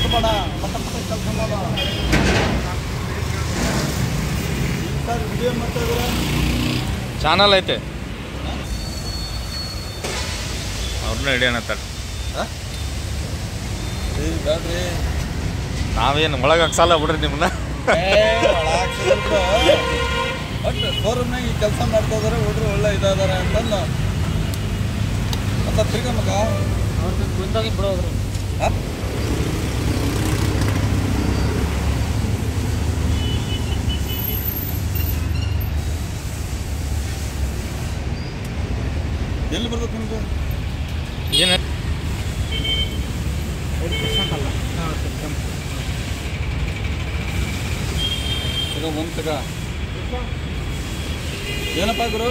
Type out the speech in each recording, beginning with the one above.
ಕೊಡಬೇಡ ಪಟ ಪಟ ಕೆಲಸ ಮಾಡ ಸರ್ ವಿಡಿಯೋ ಮಾಡ್ತಾ ಇದ್ದೀರಾ ಚಾನಲ್ ಐತೆ ಅವ್ರನ್ನ ಹಿಡಿಯೋಣ ತಡ ಏ ಬ್ಯಾಡ್ರಿ ನಾವೇನು ಒಳಗೆ ಹಾಕ್ಸಲ್ಲ ಬಿಡ್ರಿ ನಿಮ್ಮನ್ನ ಬಟ್ ಶೋರೂಮ್ನಾಗ ಈ ಕೆಲಸ ಮಾಡ್ತಾ ಇದಾರೆ ಹುಡುಗರು ಒಳ್ಳೆ ಇದಾದಾರೆ ಅಂತಂದು ಮತ್ತೆ ತಿರ್ಗ ಮಗ ಬಂದೋಗಿ ಬಿಡೋದ್ರು ಹಾ? ಎಲ್ಲಿ ಬರ್ತದೆ ನಿಮ್ಗೆ ಏನು ತಗೋ ಒಂದು ತಗ ಏನಪ್ಪ ಗುರು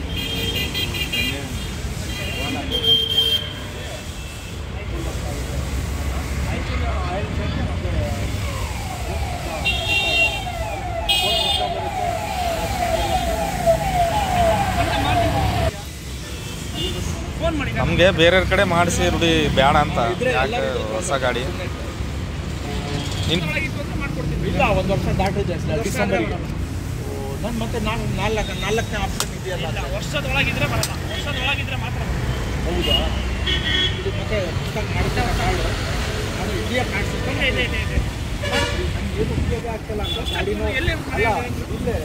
ನಮಗೆ ಬೇರೆಯವ್ರ ಕಡೆ ಮಾಡಿಸಿ ರೂಢಿ ಬೇಡ ಅಂತ ಯಾಕೆ ಹೊಸ ಗಾಡಿ ನಿನ್ ಇಲ್ಲ ಒಂದು ವರ್ಷ ದಾಟಿದೆ ಡಿಸೆಂಬರ್ಗೆ ನಾನು ಮತ್ತೆ ನಾನು ನಾಲ್ಕು ನಾಲ್ಕನೇ ಆಪ್ಷನ್ ಇದೆಯಲ್ಲ ವರ್ಷದೊಳಗಿದ್ರೆ ಬರಲ್ಲ ವರ್ಷದೊಳಗಿದ್ರೆ ಮಾತ್ರ ಹೌದಾ ಇದು ಮತ್ತೆ ಪುಸ್ತಕ ಮಾಡ್ತಾರೆ ಕಾರ್ಡು ನಾನು ಇದೆಯಾ ಕಾರ್ಡ್ ಇದೆ ಇದೆ ಇದೆ ಇದೆ ಏನು ಉಪಯೋಗ ಆಗ್ತಿಲ್ಲ ಅಂತ ಗಾಡಿನೂ ಎಲ್ಲಿ ಅಲ್ಲ ಇಲ್ಲೇ